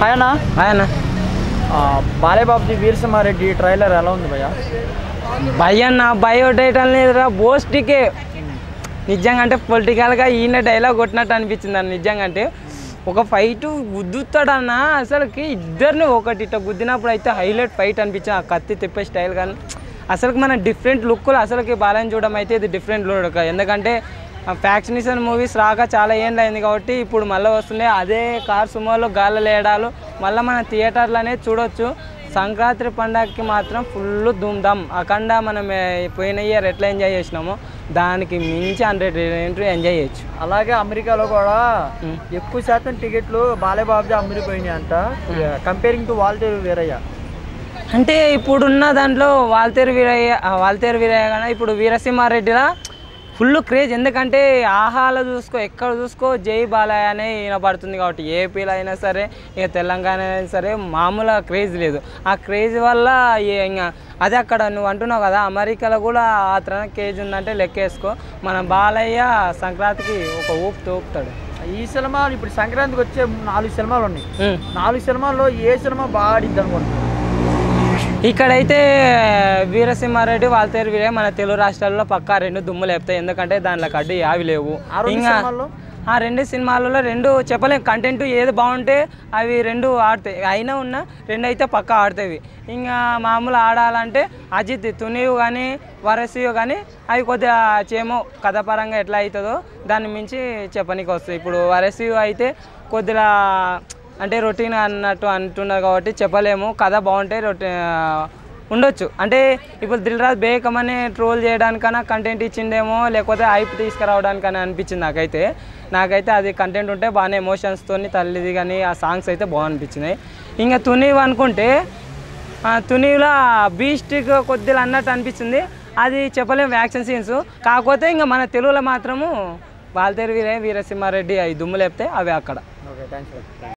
Hi అన్న ఆయన ఆ, బాలేబాబుజీ వీరసింహారెడ్డి ట్రైలర్ ఎలా ఉంది భయ్య భయ అన్న బయోడేటల్ లేదురా బోస్టికే నిజంగా అంటే పొలిటికల్గా ఈయన డైలాగ్ కొట్టినట్టు అనిపించింది అన్న నిజంగా అంటే ఒక ఫైట్ గుద్దుతాడన్న అసలుకి ఇద్దరిని ఒకటి ఇట్ట గుద్దినప్పుడు అయితే హైలైట్ ఫైట్ అనిపించింది ఆ కత్తి తిప్పే స్టైల్ కానీ అసలుకి మన డిఫరెంట్ లుక్లు అసలుకి బాలని చూడడం అయితే ఇది డిఫరెంట్ లుక్ ఎందుకంటే ఫ్యాక్షనిషన్ మూవీస్ రాక చాలా ఏండ్లు అయింది కాబట్టి ఇప్పుడు మళ్ళీ వస్తున్నాయి అదే కార్ సుమోలో గాలి లేడాలు మళ్ళీ మన థియేటర్లోనే చూడొచ్చు సంక్రాంతి పండగకి మాత్రం ఫుల్ ధూమ్ధామ్ అఖండ మనం ఏ, పోయిన ఇయర్ ఎట్లా ఎంజాయ్ చేసినామో దానికి మించి హండ్రెడ్ ఎంజాయ్ చేయొచ్చు అలాగే అమెరికాలో కూడా ఎక్కువ శాతం టికెట్లు బాలేబాబుజీ అమ్ముడిపోయినాయి అంట కంపేరింగ్ టు వాల్తేరు వీరయ్య అంటే ఇప్పుడున్న దాంట్లో వాల్తేరు వీరయ్య ఆ, వాల్తేరు వీరయ్య కానీ ఇప్పుడు వీరసింహారెడ్డిలా ఫుల్ క్రేజ్ ఎందుకంటే ఆహాలో చూసుకో ఎక్కడ చూసుకో జై బాలయ్య అనే వినపడుతుంది కాబట్టి ఏపీలో అయినా సరే ఇక తెలంగాణ అయినా సరే మామూలు క్రేజ్ లేదు ఆ క్రేజ్ వల్ల ఈ- ఇంకా అదే అక్కడ నువ్వు అంటున్నావు కదా అమెరికాలో కూడా ఆ తన క్రేజ్ ఉందంటే లెక్కేసుకో మన బాలయ్య సంక్రాంతికి ఒక ఊపు తోపుతాడు ఈ సినిమా ఇప్పుడు సంక్రాంతికి వచ్చే నాలుగు సినిమాలు ఉన్నాయి ఉమ్. నాలుగు సినిమాల్లో ఏ సినిమా బాగా ఆడిద్ది అనుకుంటున్నాను ఇక్కడైతే వీరసింహారెడ్డి వాల్తేరు వీరే మన తెలుగు రాష్ట్రాల్లో పక్కా రెండు దుమ్ము లేపుతాయి ఎందుకంటే దాంట్లో కడ్డు యావి లేవు ఆ రెండు ఇంకా సినిమాల్లో? ఆ రెండు సినిమాలలో రెండు చెప్పలేం కంటెంట్ ఏది బాగుంటే అవి రెండు ఆడతాయి అయినా ఉన్నా రెండు అయితే పక్కా ఆడతాయి ఇంకా మామూలు ఆడాలంటే అజిత్ తునివు కానీ వరసియో కానీ అవి కొద్దిగా చేమో కథపరంగా ఎట్లా అవుతుందో దాన్ని మించి చెప్పనీకి వస్తాయి ఇప్పుడు వరసియో అయితే కొద్దిగా అంటే రొటీన్ అన్నట్టు అంటున్నారు కాబట్టి చెప్పలేము కథ బాగుంటే రొటీ ఉండొచ్చు అంటే ఇప్పుడు దిల్రాజ్ బేకమని ట్రోల్ చేయడానికన్నా కంటెంట్ ఇచ్చిందేమో లేకపోతే హైప్ తీసుకురావడానికని అనిపించింది నాకైతే నాకైతే అది కంటెంట్ ఉంటే బాగానే ఎమోషన్స్తో తల్లిది కానీ ఆ సాంగ్స్ అయితే బాగా అనిపించినాయి ఇంకా తునీవ్ అనుకుంటే ఆ, తునీవ్లో బీస్టిక్ కొద్దిగా అన్నట్టు అనిపించింది అది చెప్పలేము యాక్షన్ సీన్స్ కాకపోతే ఇంకా మన తెలుగులో మాత్రము వాల్తేరు వీరే వీరసింహారెడ్డి అవి దుమ్ము లేపితే అవి అక్కడ ఓకే థ్యాంక్స్